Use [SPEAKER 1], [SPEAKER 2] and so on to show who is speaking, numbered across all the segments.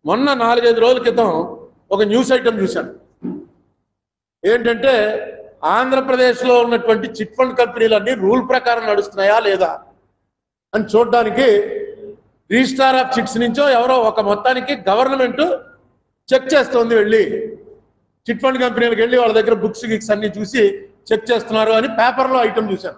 [SPEAKER 1] మొన్న నాలుగైదు రోజుల క్రితం ఒక న్యూస్ ఐటమ్ చూశాను ఏంటంటే ఆంధ్రప్రదేశ్లో ఉన్నటువంటి చిట్ ఫండ్ కంపెనీలన్నీ రూల్ ప్రకారం నడుస్తున్నాయా లేదా అని చూడడానికి రిజిస్ట్రార్ ఆఫ్ చిట్స్ నుంచో ఎవరో ఒక మొత్తానికి గవర్నమెంట్ చెక్ చేస్తోంది వెళ్ళి చిట్ ఫండ్ కంపెనీలకు వెళ్ళి వాళ్ళ దగ్గర బుక్స్ గిక్స్ అన్ని చూసి చెక్ చేస్తున్నారు అని పేపర్లో ఐటమ్ చూశాను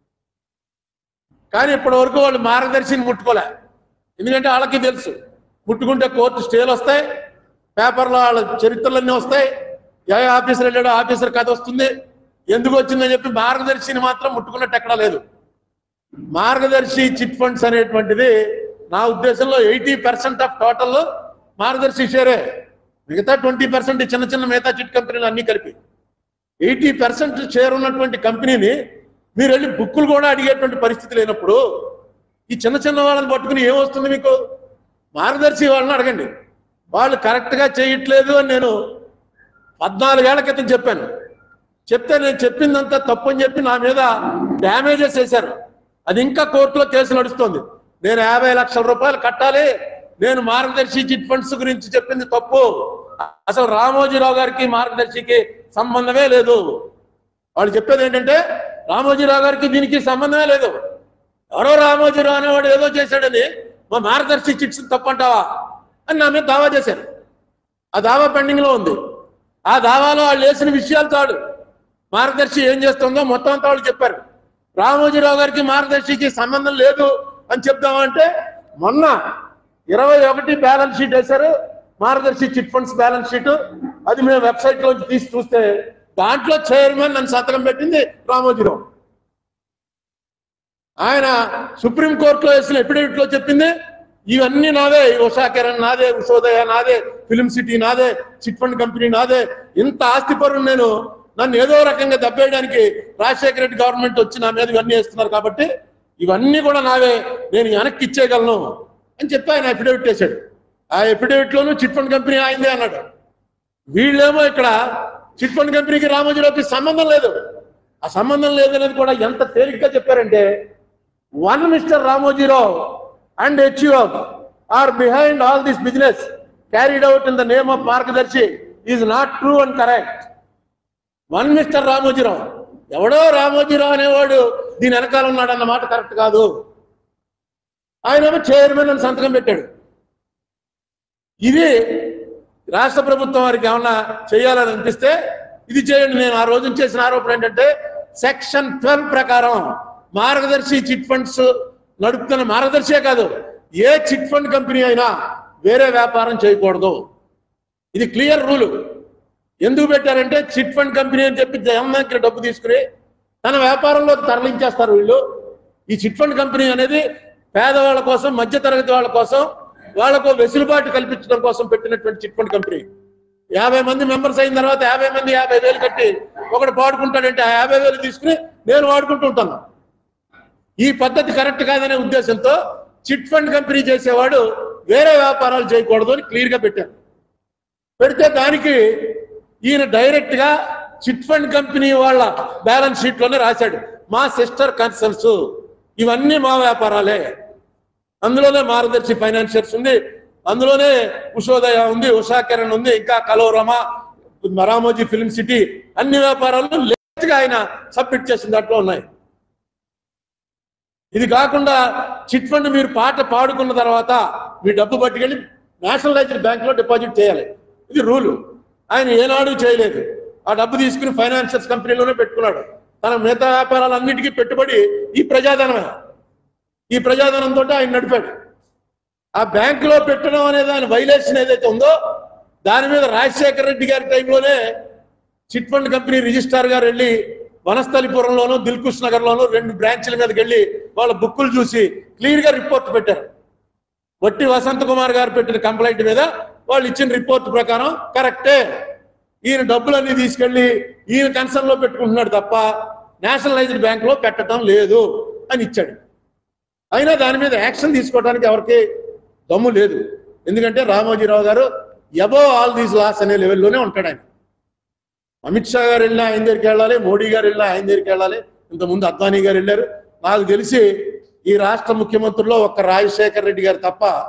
[SPEAKER 1] కానీ ఇప్పటి వరకు వాళ్ళు మార్గదర్శిని ముట్టుకోలే ఎందుకంటే వాళ్ళకి తెలుసు ముట్టుకుంటే కోర్టు స్టేలు వస్తాయి పేపర్లో వాళ్ళ చరిత్రలన్నీ వస్తాయి ఏ ఆఫీసర్ వెళ్ళాడో ఆఫీసర్ కథ వస్తుంది ఎందుకు వచ్చిందని చెప్పి మార్గదర్శిని మాత్రం ముట్టుకున్నట్టు ఎక్కడా లేదు మార్గదర్శి చిట్ ఫండ్స్ అనేటువంటిది నా ఉద్దేశంలో ఎయిటీ పర్సెంట్ ఆఫ్ టోటల్ మార్గదర్శి షేరే మిగతా ట్వంటీ పర్సెంట్ చిన్న చిన్న మిగతా చిట్ కంపెనీలు అన్ని కలిపి ఎయిటీ పర్సెంట్ షేర్ ఉన్నటువంటి కంపెనీని మీరు వెళ్ళి బుక్కులు కూడా అడిగేటువంటి పరిస్థితి లేనప్పుడు ఈ చిన్న చిన్న వాళ్ళని పట్టుకుని ఏమొస్తుంది మీకు మార్గదర్శి వాళ్ళని అడగండి వాళ్ళు కరెక్ట్గా చేయట్లేదు అని నేను పద్నాలుగేళ్ల క్రితం చెప్పాను చెప్తే నేను చెప్పిందంతా తప్పు అని చెప్పి నా మీద డ్యామేజెస్ వేశారు అది ఇంకా కోర్టులో కేసు నడుస్తుంది నేను యాభై లక్షల రూపాయలు కట్టాలి నేను మార్గదర్శి చిట్ ఫండ్స్ గురించి చెప్పింది తప్పు అసలు రామోజీరావు గారికి మార్గదర్శికి సంబంధమే లేదు వాళ్ళు చెప్పేది ఏంటంటే రామోజీరావు గారికి దీనికి సంబంధమే లేదు ఎవరో రామోజీరావు అనేవాడు ఏదో చేశాడని మా మార్గదర్శి చిట్స్ తప్పంటావా అని నా మీద దావా చేశారు ఆ దావా పెండింగ్ లో ఉంది ఆ దావాలో వాళ్ళు వేసిన విషయాలు తాడు మార్గదర్శి ఏం చేస్తుందో మొత్తం అంతా వాళ్ళు చెప్పారు రామోజీరావు గారికి మార్గదర్శికి సంబంధం లేదు అని చెప్దామంటే మొన్న ఇరవై ఒకటి బ్యాలెన్స్ షీట్ వేశారు మార్గదర్శి చిట్ ఫండ్స్ బ్యాలెన్స్ షీట్ అది మేము వెబ్సైట్ లోంచి తీసి చూస్తే దాంట్లో చైర్మన్ నన్ను సంతకం పెట్టింది రామోజీరావు ఆయన సుప్రీం కోర్టులో వేసిన ఎఫిడవిట్ లో చెప్పింది ఇవన్నీ నాదే ఉషా కిరణ్ నాదే ఉషోదయ నాదే ఫిలిం సిటీ నాదే చిట్ ఫండ్ కంపెనీ నాదే ఇంత ఆస్తిపరుడు నేను నన్ను ఏదో రకంగా దబ్బేయడానికి రాజశేఖర రెడ్డి గవర్నమెంట్ వచ్చి నా మీద ఇవన్నీ వేస్తున్నారు కాబట్టి ఇవన్నీ కూడా నావే నేను వెనక్కి ఇచ్చేయగలను అని చెప్పి ఆయన అఫిడవిట్ వేశాడు ఆ అఫిడవిట్ లోను చిట్ ఫండ్ కంపెనీ ఆయిందే అన్నాడు వీళ్ళేమో ఇక్కడ చిట్ ఫండ్ కంపెనీకి రామోజీరావుకి సంబంధం లేదు ఆ సంబంధం లేదనేది కూడా ఎంత తేలిగ్గా చెప్పారంటే one mister Ramoji Rao and who are behind all this business carried out in the name of Margadarsi is not true and correct one mister Ramoji Rao ఎవడో రామోజీరావు అనేవాడు దీని వెనకాల ఉన్నాడు అన్న మాట కరెక్ట్ కాదు ఆయన చైర్మన్ అని సంతకం పెట్టాడు ఇది రాష్ట్ర ప్రభుత్వం వారికి ఏమన్నా చేయాలని అనిపిస్తే ఇది చేయండి నేను ఆ రోజు చేసిన ఆరోపణ ఏంటంటే సెక్షన్ ట్వెల్వ్ ప్రకారం మార్గదర్శి చిట్ ఫండ్స్ నడుపుతున్న మార్గదర్శే కాదు ఏ చిట్ ఫండ్ కంపెనీ అయినా వేరే వ్యాపారం చేయకూడదు ఇది క్లియర్ రూల్ ఎందుకు పెట్టారంటే చిట్ ఫండ్ కంపెనీ అని చెప్పి జగన్ దగ్గర డబ్బు తీసుకుని తన వ్యాపారంలో తరలించేస్తారు వీళ్ళు ఈ చిట్ ఫండ్ కంపెనీ అనేది పేదవాళ్ళ కోసం మధ్యతరగతి వాళ్ళ కోసం వాళ్ళకు వెసులుబాటు కల్పించడం కోసం పెట్టినటువంటి చిట్ ఫండ్ కంపెనీ యాభై మంది మెంబర్స్ అయిన తర్వాత యాభై మంది యాభై వేలు కట్టి ఒకడు పాడుకుంటాడంటే ఆ యాభై వేలు తీసుకుని నేను వాడుకుంటూ ఉంటాను ఈ పద్ధతి కరెక్ట్ కాదనే ఉద్దేశంతో చిట్ ఫండ్ కంపెనీ చేసేవాడు వేరే వ్యాపారాలు చేయకూడదు అని క్లియర్ గా పెట్టారు పెడితే దానికి ఈయన డైరెక్ట్ గా చిట్ ఫండ్ కంపెనీ వాళ్ళ బ్యాలెన్స్ షీట్ లోనే రాశాడు మా సిస్టర్ కన్సర్న్స్ ఇవన్నీ మా వ్యాపారాలే అందులోనే మార్గదర్శి ఫైనాన్షియర్స్ ఉంది అందులోనే ఉషోదయ ఉంది ఉషా కిరణ్ ఉంది ఇంకా కలోరమా రామోజీ ఫిల్మ్ సిటీ అన్ని వ్యాపారాలు లేట్ గా ఆయన సబ్మిట్ చేసిన దాంట్లో ఉన్నాయి ఇది కాకుండా చిట్ ఫండ్ మీరు పాట పాడుకున్న తర్వాత మీ డబ్బు పట్టుకెళ్ళి నేషనలైజ్డ్ బ్యాంక్ లో డిపాజిట్ చేయాలి ఇది రూలు ఆయన ఏనాడు చేయలేదు ఆ డబ్బు తీసుకుని ఫైనాన్షియల్స్ కంపెనీలోనే పెట్టుకున్నాడు తన మిగతా వ్యాపారాలన్నిటికీ పెట్టుబడి ఈ ప్రజాధనమే ఈ ప్రజాధనంతో ఆయన నడిపాడు ఆ బ్యాంకులో పెట్టడం అనేది ఆయన వైలేషన్ ఏదైతే ఉందో దాని మీద రాజశేఖర రెడ్డి గారి టైంలోనే చిట్ ఫండ్ కంపెనీ రిజిస్ట్రార్ గారు వెళ్ళి వనస్థలిపురంలోను దిల్కుష్ నగర్ లోను రెండు బ్రాంచ్ల మీదకి వెళ్ళి వాళ్ళ బుక్కులు చూసి క్లియర్ గా రిపోర్ట్ పెట్టారు వట్టి వసంత కుమార్ గారు పెట్టిన కంప్లైంట్ మీద వాళ్ళు ఇచ్చిన రిపోర్ట్ ప్రకారం కరెక్టే ఈయన డబ్బులన్నీ తీసుకెళ్లి ఈయన కన్సర్న్ లో పెట్టుకుంటున్నాడు తప్ప నేషనలైజ్డ్ బ్యాంక్ లో పెట్టడం లేదు అని ఇచ్చాడు అయినా దాని మీద యాక్షన్ తీసుకోవడానికి ఎవరికి దమ్ము లేదు ఎందుకంటే రామోజీరావు గారు ఎబో ఆల్ దీస్ లాస్ అనే లెవెల్లోనే ఉంటాడు ఆయన అమిత్ షా గారు వెళ్ళినా ఆయన దగ్గరికి వెళ్ళాలి మోడీ గారు వెళ్ళినా ఆయన దగ్గరికి వెళ్ళాలి ఇంతకుముందు అద్వానీ గారు వెళ్ళారు నాకు తెలిసి ఈ రాష్ట్ర ముఖ్యమంత్రుల్లో ఒక్క రాజశేఖర్ రెడ్డి గారు తప్ప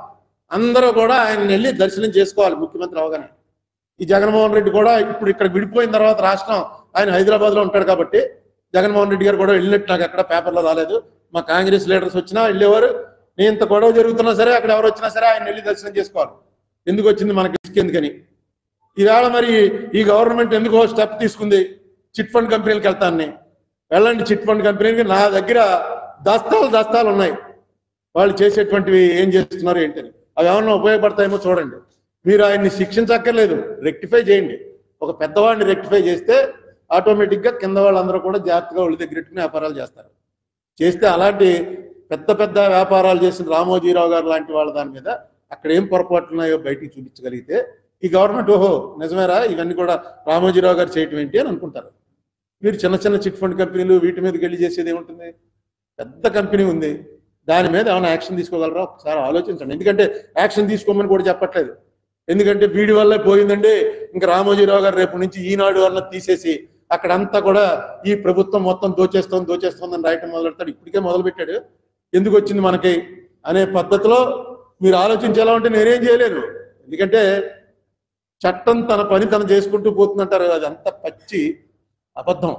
[SPEAKER 1] అందరూ కూడా ఆయన వెళ్ళి దర్శనం చేసుకోవాలి ముఖ్యమంత్రి అవగానే ఈ జగన్మోహన్ రెడ్డి కూడా ఇప్పుడు ఇక్కడ విడిపోయిన తర్వాత రాష్ట్రం ఆయన హైదరాబాద్ లో ఉంటాడు కాబట్టి జగన్మోహన్ రెడ్డి గారు కూడా వెళ్ళినట్టు నాకు ఎక్కడ పేపర్లో రాలేదు మా కాంగ్రెస్ లీడర్స్ వచ్చినా వెళ్ళేవారు నేను ఇంత గొడవ జరుగుతున్నా సరే అక్కడ ఎవరు వచ్చినా సరే ఆయన వెళ్ళి దర్శనం చేసుకోవాలి ఎందుకు వచ్చింది మనకి ఎందుకని ఈవేళ మరి ఈ గవర్నమెంట్ ఎందుకో స్టెప్ తీసుకుంది చిట్ ఫండ్ కంపెనీలకు వెళ్తాన్ని వెళ్ళండి చిట్ ఫండ్ కంపెనీకి నా దగ్గర దస్తాలు దస్తాలు ఉన్నాయి వాళ్ళు చేసేటువంటివి ఏం చేస్తున్నారు ఏంటని అవి ఏమన్నా ఉపయోగపడతాయేమో చూడండి మీరు ఆయన్ని శిక్షించక్కర్లేదు రెక్టిఫై చేయండి ఒక పెద్దవాడిని రెక్టిఫై చేస్తే ఆటోమేటిక్ గా కింద వాళ్ళందరూ కూడా జాగ్రత్తగా ఒళ్ళు దగ్గరెట్టుకుని వ్యాపారాలు చేస్తారు చేస్తే అలాంటి పెద్ద పెద్ద వ్యాపారాలు చేసిన రామోజీరావు గారు లాంటి వాళ్ళ దాని మీద అక్కడ ఏం పొరపాట్లు ఉన్నాయో బయటికి చూపించగలిగితే ఈ గవర్నమెంట్ ఓహో నిజమేరా ఇవన్నీ కూడా రామోజీరావు గారు చేయటం ఏంటి అని అనుకుంటారు మీరు చిన్న చిన్న చిట్ ఫండ్ కంపెనీలు వీటి మీదకి వెళ్ళి చేసేది ఏముంటుంది పెద్ద కంపెనీ ఉంది దాని మీద ఏమైనా యాక్షన్ తీసుకోగలరా ఒకసారి ఆలోచించండి ఎందుకంటే యాక్షన్ తీసుకోమని కూడా చెప్పట్లేదు ఎందుకంటే వీడి వల్లే పోయిందండి ఇంకా రామోజీరావు గారు రేపు నుంచి ఈనాడు వల్ల తీసేసి అక్కడంతా కూడా ఈ ప్రభుత్వం మొత్తం దోచేస్తోంది దోచేస్తోందని రాయటం మొదలు పెడతాడు ఇప్పటికే మొదలు పెట్టాడు ఎందుకు వచ్చింది మనకి అనే పద్ధతిలో మీరు ఆలోచించేలా ఉంటే నేనేం చేయలేను ఎందుకంటే చట్టం తన పని తను చేసుకుంటూ పోతుందంటారు అది అంత పచ్చి అబద్ధం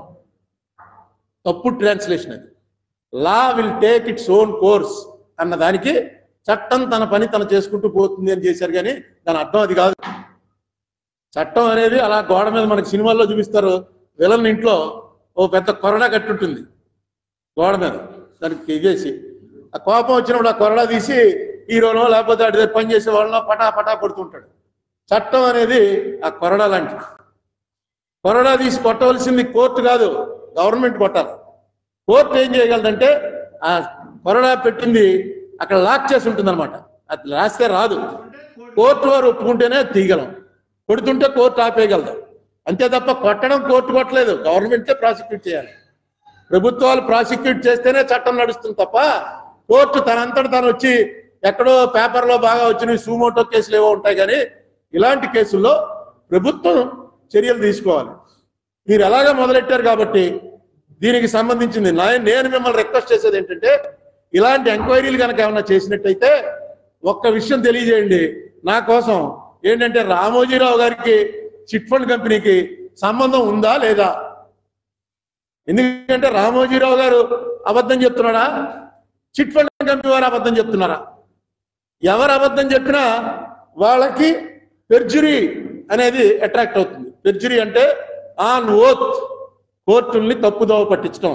[SPEAKER 1] తప్పు ట్రాన్స్లేషన్ అది law will take its own course అన్న దానికి చట్టం తన పని తను చేసుకుంటూ పోతుంది అని చేశారు కానీ దాని అర్థం అది కాదు చట్టం అనేది అలా గోడ మీద మనకి సినిమాల్లో చూపిస్తారు విలన్ ఇంట్లో ఓ పెద్ద కొరడా కట్టుంటుంది గోడ మీద దానికి ఎగేసి ఆ కోపం వచ్చినప్పుడు ఆ కొరడా తీసి హీరోనో లేకపోతే అటు దగ్గర పని చేసే వాళ్ళనో పటా పటా కొడుతుంటాడు చట్టం అనేది ఆ కొరడా లాంటిది కొరడా తీసి కొట్టవలసింది కోర్టు కాదు గవర్నమెంట్ కొట్టాలి కోర్టు ఏం చేయగలదంటే ఆ కొరడా పెట్టింది అక్కడ లాక్ చేసి ఉంటుంది అనమాట అది రాస్తే రాదు కోర్టు వారు ఒప్పుకుంటేనే తీయగలం కొడుతుంటే కోర్టు ఆపేయగలదు అంతే తప్ప కొట్టడం కోర్టు కొట్టలేదు గవర్నమెంటే ప్రాసిక్యూట్ చేయాలి ప్రభుత్వాలు ప్రాసిక్యూట్ చేస్తేనే చట్టం నడుస్తుంది తప్ప కోర్టు తనంతట తను వచ్చి ఎక్కడో పేపర్లో బాగా వచ్చిన సూమోటో కేసులు ఏవో ఉంటాయి కానీ ఇలాంటి కేసుల్లో ప్రభుత్వం చర్యలు తీసుకోవాలి మీరు ఎలాగ మొదలెట్టారు కాబట్టి దీనికి సంబంధించింది నా- నేను మిమ్మల్ని రిక్వెస్ట్ చేసేది ఏంటంటే ఇలాంటి ఎంక్వైరీలు కనుక ఏమైనా చేసినట్టయితే ఒక్క విషయం తెలియజేయండి నా కోసం ఏంటంటే రామోజీరావు గారికి చిట్ ఫండ్ కంపెనీకి సంబంధం ఉందా లేదా ఎందుకంటే రామోజీరావు గారు అబద్ధం చెప్తున్నాడా చిట్ ఫండ్ కంపెనీ వారు అబద్ధం చెప్తున్నారా ఎవరు అబద్ధం చెప్పినా వాళ్ళకి పెర్జురీ అనేది అట్రాక్ట్ అవుతుంది పెర్జురీ అంటే ఆన్ ఓత్ కోర్టుల్ని తప్పుదోవ పట్టించడం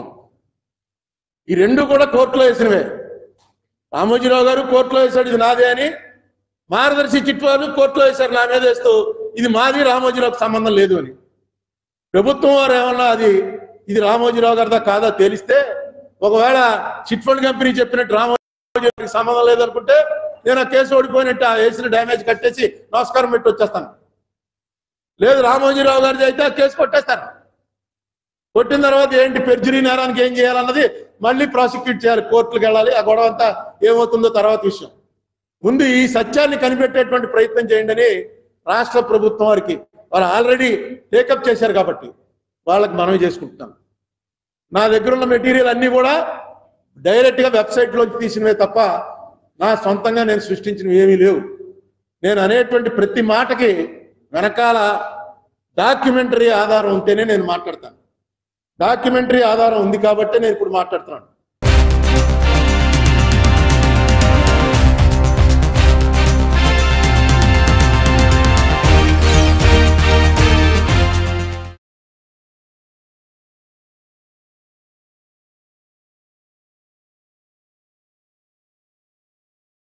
[SPEAKER 1] ఈ రెండు కూడా కోర్టులో వేసినవే రామోజీరావు గారు కోర్టులో వేశాడు ఇది నాదే అని మార్గదర్శి చిట్ వారు కోర్టులో వేశారు నా మీద వేస్తూ ఇది మాది రామోజీరావుకి సంబంధం లేదు అని ప్రభుత్వం వారు ఏమన్నా అది ఇది రామోజీరావు గారిదా కాదా తెలిస్తే ఒకవేళ చిట్ ఫండ్ కంపెనీ చెప్పినట్టు రామోజీరావుకి సంబంధం లేదనుకుంటే నేను ఆ కేసు ఓడిపోయినట్టు ఆ వేసిన డ్యామేజ్ కట్టేసి నమస్కారం పెట్టి వచ్చేస్తాను లేదు రామోజీరావు గారిది అయితే ఆ కేసు కొట్టేస్తాను కొట్టిన తర్వాత ఏంటి పెర్జరీ నేరానికి ఏం చేయాలన్నది మళ్ళీ ప్రాసిక్యూట్ చేయాలి కోర్టులకు వెళ్ళాలి ఆ గొడవ అంతా ఏమవుతుందో తర్వాత విషయం ముందు ఈ సత్యాన్ని కనిపెట్టేటువంటి ప్రయత్నం చేయండి అని రాష్ట్ర ప్రభుత్వం వారికి వాళ్ళు ఆల్రెడీ టేకప్ చేశారు కాబట్టి వాళ్ళకి మనవి చేసుకుంటున్నాం నా దగ్గర ఉన్న మెటీరియల్ అన్ని కూడా డైరెక్ట్ గా వెబ్సైట్ లోంచి తీసినవే తప్ప నా సొంతంగా నేను సృష్టించినవి ఏమీ లేవు నేను అనేటువంటి ప్రతి మాటకి వెనకాల డాక్యుమెంటరీ ఆధారం ఉంటేనే నేను మాట్లాడతాను డాక్యుమెంటరీ ఆధారం ఉంది కాబట్టి నేను ఇప్పుడు మాట్లాడుతున్నాను